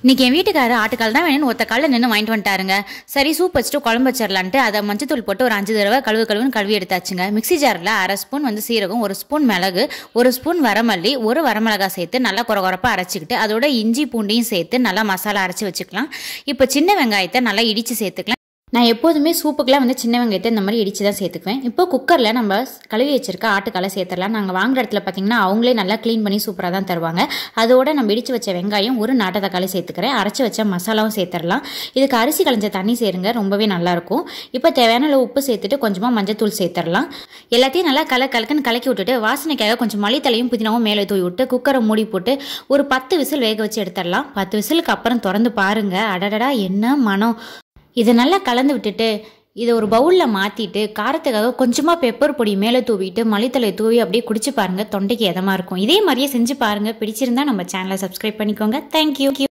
இன்னைக்கு என் வீட்டுக்காரர் ஆட்டுக்கால் தான் வேணும்னு ஒத்த காலில் நின்று வாங்கிட்டு வந்துட்டாருங்க சரி சூப் வச்சுட்டு குழம்பு வச்சிடலான்ட்டு அதை மஞ்சத்தூள் போட்டு ஒரு அஞ்சு தடவை கழுவு கழுவுன்னு கழுவி எடுத்தாச்சுங்க மிக்ஸி ஜாரில் அரை ஸ்பூன் வந்து சீரகம் ஒரு ஸ்பூன் மிளகு ஒரு ஸ்பூன் வரமல்லி ஒரு வரமிளகாய் சேர்த்து நல்லா குறை குறைப்பாக அரைச்சிக்கிட்டு அதோட இஞ்சி பூண்டையும் சேர்த்து நல்லா மசாலா அரைச்சி வச்சுக்கலாம் இப்போ சின்ன வெங்காயத்தை நல்லா இடித்து சேர்த்துக்கலாம் நான் எப்போதுமே சூப்புக்கெலாம் வந்து சின்ன வெங்காயத்தை இந்த மாதிரி இடித்து தான் சேர்த்துக்குவேன் இப்போ குக்கரில் நம்ம கழுவி வச்சிருக்க ஆட்டுக்காலை சேர்த்துடலாம் நாங்கள் வாங்குற இடத்துல பார்த்தீங்கன்னா அவங்களே நல்லா க்ளீன் பண்ணி சூப்பராக தான் தருவாங்க அதோட நம்ம இடித்து வச்ச வெங்காயம் ஒரு நாட்டு தக்காளி சேர்த்துக்கிறேன் அரைச்சி வச்ச மசாலாவும் சேர்த்துடலாம் இதுக்கு அரிசி களைஞ்ச தண்ணி சேருங்க ரொம்பவே நல்லாயிருக்கும் இப்போ தேவையான அளவு உப்பு சேர்த்துட்டு கொஞ்சமாக மஞ்சத்தூள் சேர்த்துடலாம் எல்லாத்தையும் நல்லா கல கலக்குன்னு கலக்கி விட்டுட்டு வாசனைக்காக கொஞ்சம் மல்லித்தலையும் புதினாவும் மேலே தூவி விட்டு குக்கரை மூடி போட்டு ஒரு பத்து விசில் வேக வச்சு எடுத்துடலாம் பத்து விசிலுக்கு அப்புறம் திறந்து பாருங்க அடடடா என்ன மனம் இதை நல்லா கலந்து விட்டுட்டு இதை ஒரு பவுலில் மாற்றிட்டு காரத்துக்காக கொஞ்சமாக பெப்பர் பொடி மேலே தூவிட்டு மல்லித்தலை தூவி அப்படியே குடிச்சு பாருங்கள் தொண்டைக்கு எதமாக இருக்கும் இதே மாதிரியே செஞ்சு பாருங்கள் பிடிச்சிருந்தா நம்ம சேனலை சப்ஸ்கிரைப் பண்ணிக்கோங்க தேங்க்யூ